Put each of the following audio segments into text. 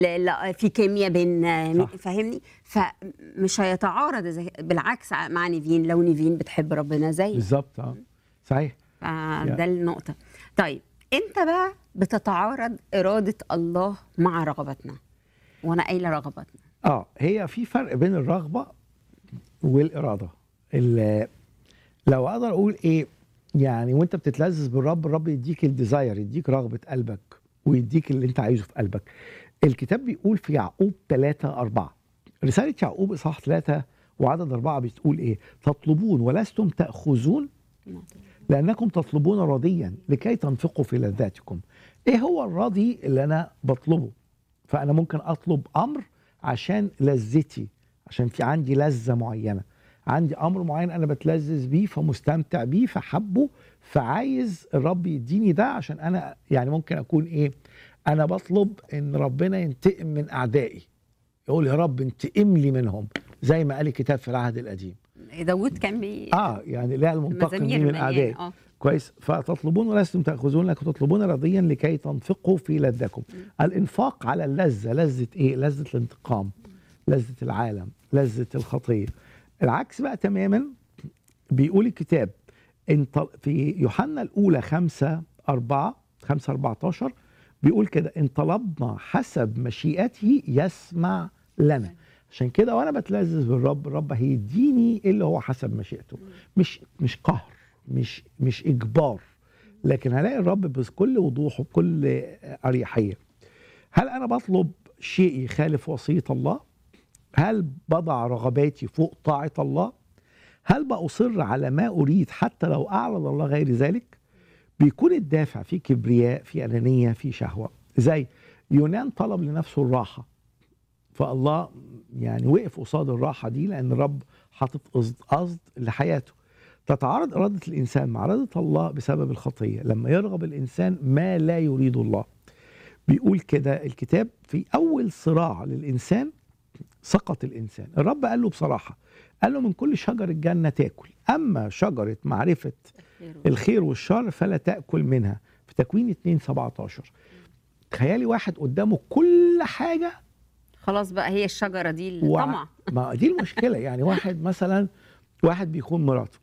لا لا في كيمياء بين صح. فاهمني فمش هيتعارض إذا- بالعكس مع نيفين لو نيفين بتحب ربنا زي بالظبط اه صحيح ده النقطة طيب امتى بقى بتتعارض إرادة الله مع رغبتنا وانا قايلة رغبتنا اه هي في فرق بين الرغبه والاراده ال- لو اقدر اقول ايه يعني وانت بتتلذذ بالرب الرب يديك الديزاير يديك رغبه قلبك ويديك اللي انت عايزه في قلبك الكتاب بيقول في يعقوب 3 4 رساله يعقوب اصحاح 3 وعدد أربعة بتقول ايه تطلبون ولستم تأخذون لأنكم تطلبون رضيا لكي تنفقوا في لذاتكم ايه هو الرضي اللي انا بطلبه فانا ممكن اطلب امر عشان لذتي عشان في عندي لذة معينة عندي امر معين انا بتلذذ بيه فمستمتع بيه فحبه فعايز الرب يديني ده عشان انا يعني ممكن اكون ايه انا بطلب ان ربنا ينتقم من اعدائي يقول يا رب انتقم لي منهم زي ما قال الكتاب في العهد القديم داود كان بي اه يعني لا المنتقم لي مزامير من مليانة، اعدائي اه كويس فتطلبون ولستم تاخذون لكن تطلبون رضيا لكي تنفقوا في لذكم الانفاق على اللذه لذه ايه لذه الانتقام لذه العالم لذه الخطيه العكس بقى تماما بيقول الكتاب ان طل- في يوحنا الاولى 5 4 5 14 بيقول كده ان طلبنا حسب مشيئته يسمع لنا عشان كده وانا بتلذذ بالرب الرب هيديني اللي هو حسب مشيئته مش مش قهر مش مش اجبار لكن هلاقي الرب بكل وضوح وبكل اريحيه هل انا بطلب شيء يخالف وصيه الله هل بضع رغباتي فوق طاعه الله هل باصر على ما اريد حتى لو اعلن الله غير ذلك بيكون الدافع في كبرياء في انانيه في شهوه زي يونان طلب لنفسه الراحه فالله يعني وقف قصاد الراحه دي لان الرب حاطط قصد قصد لحياته تتعارض اراده الانسان مع اراده الله بسبب الخطيه لما يرغب الانسان ما لا يريد الله بيقول كده الكتاب في اول صراع للانسان سقط الانسان الرب قال له بصراحه قال له من كل شجر الجنه تاكل اما شجره معرفه الخير والشر فلا تاكل منها في تكوين 2 17 تخيلي واحد قدامه كل حاجه خلاص بقى هي الشجرة دي وع- الطمع ما دي المشكله يعني واحد مثلا واحد بيخون مراته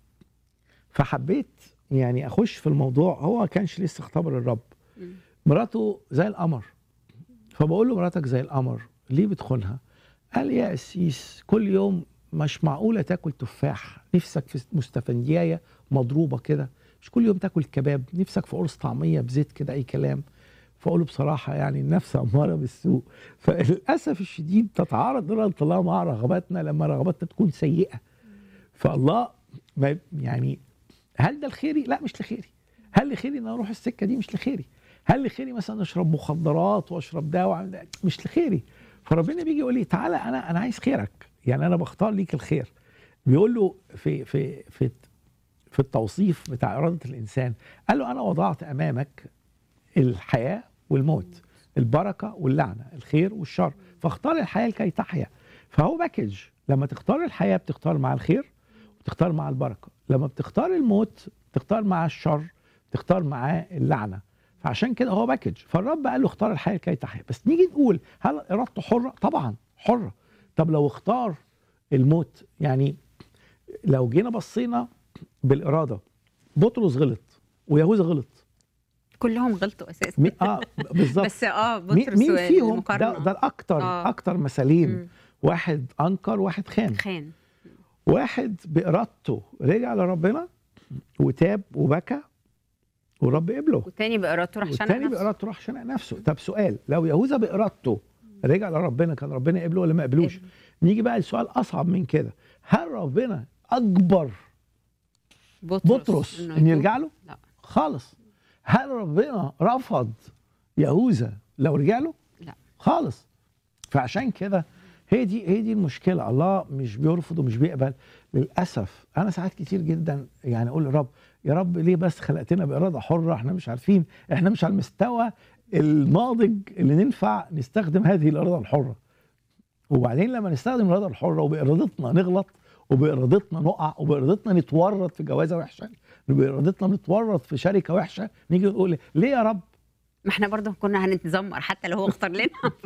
فحبيت يعني اخش في الموضوع هو ما كانش لسه اختبر الرب مم. مراته زي القمر فبقول له مراتك زي القمر ليه بتخونها قال لي يا قسيس كل يوم مش معقوله تاكل تفاح نفسك في مستفنديايه مضروبه كده مش كل يوم تاكل كباب نفسك في قرص طعميه بزيت كده اي كلام فاقول له بصراحه يعني النفس اماره بالسوء فللاسف الشديد تتعارض اراده الله مع رغباتنا لما رغباتنا تكون سيئه فالله ما يعني هل ده لخيري؟ لا مش لخيري هل لخيري ان أنا اروح السكه دي مش لخيري هل لخيري مثلا اشرب مخدرات واشرب ده وأعمل ده؟ مش لخيري فربنا بيجي يقول لي تعالى انا انا عايز خيرك يعني انا بختار ليك الخير بيقول له في في في في التوصيف بتاع اراده الانسان قال له انا وضعت امامك الحياه والموت البركه واللعنه الخير والشر فاختار الحياه لكي تحيا فهو باكج لما تختار الحياه بتختار مع الخير وتختار مع البركه لما بتختار الموت تختار مع الشر تختار معاه اللعنه فعشان كده هو باكج فالرب قال له اختار الحياه لكي تحيا بس نيجي نقول هل ارادته حره طبعا حره طب لو اختار الموت يعني لو جينا بصينا بالاراده بطرس غلط ويهوذا غلط كلهم غلطوا اساسا مي- اه بالظبط بس اه مين بطرس مين فيهم والمقارنة. ده, ده الاكتر آه. اكتر مثالين مم. واحد انكر واحد خان خان واحد بارادته رجع لربنا وتاب وبكى والرب قبله والتاني بإرادته راح شنق والتاني نفسه. بارادته راح شنق نفسه طب سؤال لو يهوذا بارادته رجع لربنا كان ربنا قبله ولا ما قبلوش قبله. نيجي بقى لسؤال اصعب من كده هل ربنا اجبر بطرس, بطرس إنه ان يتوب؟ يرجع له لا خالص هل ربنا رفض يهوذا لو رجع له لا خالص فعشان كده هي دي هي دي المشكله الله مش بيرفض ومش بيقبل للاسف انا ساعات كتير جدا يعني اقول للرب يا رب ليه بس خلقتنا باراده حره احنا مش عارفين احنا مش على المستوى الناضج اللي ننفع نستخدم هذه الاراده الحره وبعدين لما نستخدم الاراده الحره وبارادتنا نغلط وبارادتنا نقع وبارادتنا نتورط في جوازه وحشه وبارادتنا نتورط في شركه وحشه نيجي نقول ليه يا رب ما احنا برضه كنا هنتذمر حتى لو هو اختار لنا